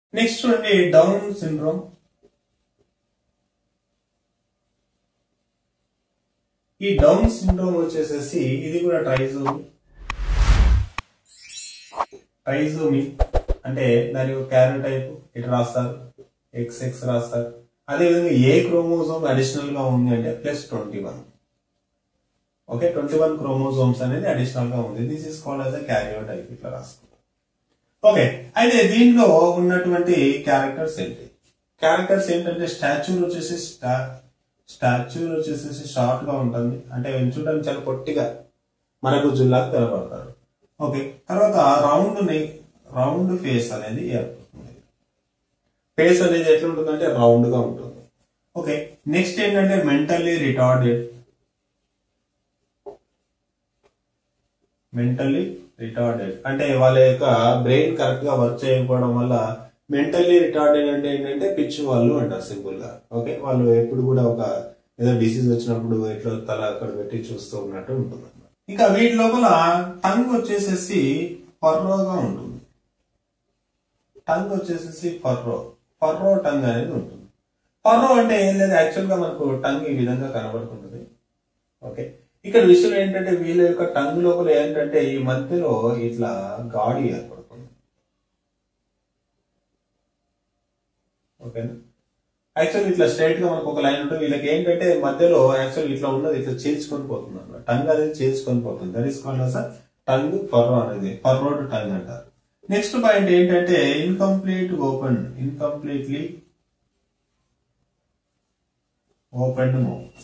next చూడండి Down syndrome ఈ Down syndrome వచ్చేసేసి ఇది కూడా ట్రైజోమి ట్రైజోమి అంటే దాని యొక్క క్యారోటైప్ ఇటు రాస్తారు ఎక్స్ ఎక్స్ రాస్తారు అదేవిధంగా ఏ క్రోమోజోమ్ అడిషనల్ గా ఉంది అంటే plus twenty one okay twenty one chromosomes అనేది అడిషనల్ గా ఉంది this is called as a karyotype ఇట్లా రాసుకుంటాం ఓకే అయితే దీంట్లో ఉన్నటువంటి క్యారెక్టర్స్ ఏంటి క్యారెక్టర్స్ ఏంటంటే స్టాచ్యూర్ వచ్చేసి స్టాచ్యూర్ వచ్చేసి షార్ట్ గా ఉంటుంది అంటే చూడడానికి చాలా పొట్టిగా మనకు జుల్లాగా కనబడతారు ఓకే తర్వాత రౌండ్ రౌండ్ ఫేస్ అనేది ఏర్పడుతుంది ఫేస్ అనేది ఎట్లా ఉంటుందంటే రౌండ్ గా ఉంటుంది ఓకే నెక్స్ట్ ఏంటంటే మెంటల్లీ రిటార్డెడ్ మెంటల్లీ రిటార్డెడ్ అంటే వాళ్ళ యొక్క బ్రెయిన్ కరెక్ట్ గా వర్క్ చేయకపోవడం వల్ల మెంటల్లీ రిటార్డెడ్ అంటే ఏంటంటే పిచ్చి వాళ్ళు అంటారు సింపుల్ గా ఓకే వాళ్ళు ఎప్పుడు కూడా ఒక ఏదో డిసీజ్ వచ్చినప్పుడు ఎట్లా తల అక్కడ పెట్టి చూస్తూ ఉన్నట్టు ఉంటుంది ఇంకా వీటి లోపల టంగ్ వచ్చేసేసి పర్రోగా ఉంటుంది టంగ్ వచ్చేసేసి పర్రో పర్రో టంగ్ అనేది ఉంటుంది పర్రో అంటే ఏం లేదు యాక్చువల్ గా మనకు టంగ్ ఈ విధంగా కనబడుతుంటుంది ఓకే ఇక్కడ విషయం ఏంటంటే వీళ్ళ యొక్క టంగ్ లోపల ఏంటంటే ఈ మధ్యలో ఇట్లా గాడి ఏర్పడుతుంది ఓకేనా యాక్చువల్ ఇట్లా స్ట్రైట్ గా మనకు ఒక లైన్ ఉంటుంది వీళ్ళకి ఏంటంటే మధ్యలో యాక్చువల్ ఇట్లా ఉన్నది ఇట్లా చీల్చుకొని పోతుంది అన్నమాట టంగ్ అనేది చీల్చుకొని పోతుంది that is called sir tongue furrow అనేది పర్రోడ్ టంగ్ అంటారు నెక్స్ట్ పాయింట్ ఏంటంటే incomplete open incompletely open mouth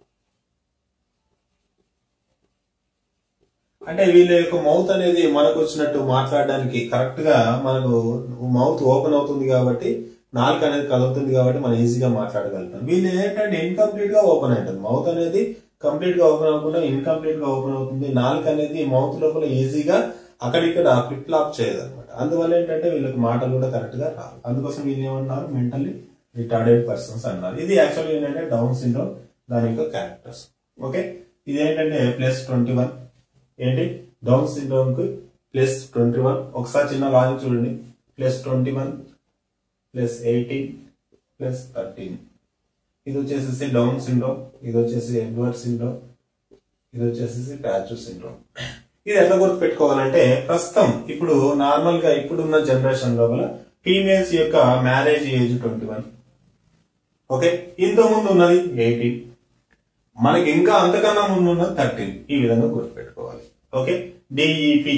అంటే వీళ్ళ యొక్క మౌత్ అనేది మనకు వచ్చినట్టు మాట్లాడడానికి కరెక్ట్ గా మనకు మౌత్ ఓపెన్ అవుతుంది కాబట్టి నాలుక అనేది కదులుతుంది కాబట్టి మనం ఈజీగా మాట్లాడగలుగుతాం వీళ్ళు ఏంటంటే ఇన్కంప్లీట్ గా ఓపెన్ అవుతుంది మౌత్ అనేది కంప్లీట్ గా ఓపెన్ అవ్వకుండా ఇన్కంప్లీట్ గా ఓపెన్ అవుతుంది నాలుక అనేది మౌత్ లోపల ఈజీగా అక్కడిక్కడ ఫ్లిప్ ఫ్లాప్ చేయదు అనమాట అందువల్ల ఏంటంటే వీళ్ళకి మాటలు కూడా కరెక్ట్ గా రావు అందుకోసం వీళ్ళు ఏమన్నారు మెంటల్లీ రిటార్డెడ్ పర్సన్స్ అన్నారు ఇది యాక్చువల్గా ఏంటంటే డౌన్ సిండ్రోమ్ దాని యొక్క క్యారెక్టర్స్ ఓకే ఇది ఏంటంటే ప్లస్ ట్వంటీ వన్ ఏంటి డౌన్ సిండ్రోమ్ కి ప్లస్ ట్వంటీ వన్ ఒకసారి చిన్న లాజిక్ చూడండి plus twenty one plus eighteen plus thirteen ఇది వచ్చేసేసి డౌన్ సిండ్రోమ్ ఇది వచ్చేసి ఎడ్వర్డ్ సిండ్రోమ్ ఇది వచ్చేసి ప్యాచు సిండ్రోమ్ ఇది ఎట్లా గుర్తు పెట్టుకోవాలంటే ప్రస్తుతం ఇప్పుడు నార్మల్ గా ఇప్పుడున్న జనరేషన్ లోపల ఫీమేల్స్ యొక్క marriage age twenty one okay ఇంత ముందు ఉన్నది ఎయిటీన్ మనకి ఇంకా అంతకన్నా ముందు ఉన్నది థర్టీన్ ఈ విధంగా గుర్తుపెట్టుకోవాలి okay DEP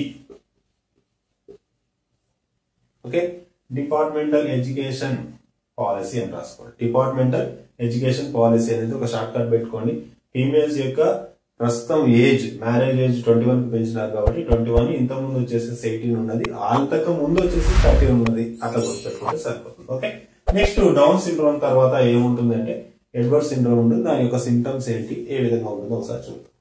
okay departmental education policy అని రాసుకోండి డిపార్ట్మెంటల్ ఎడ్యుకేషన్ పాలసీ అనేది ఒక షార్ట్ కట్ పెట్టుకోండి ఫీమేల్స్ యొక్క ప్రస్తుతం age marriage age twenty one కి పెంచినారు కాబట్టి ట్వంటీ వన్ ఇంత ముందు వచ్చేసి ఎయిటీన్ ఉన్నది అంతకు ముందు వచ్చేసి థర్టీన్ ఉన్నది అట్లా గుర్తుపెట్టుకుంటే సరిపోతుంది ఓకే నెక్స్ట్ డౌన్ సిండ్రోమ్ తర్వాత ఏముంటుంది అంటే ఎడ్వర్డ్ సిండ్రోమ్ ఉంటుంది దాని యొక్క సింటమ్స్ ఏంటి ఏ విధంగా ఉంటుందో ఒకసారి చూద్దాం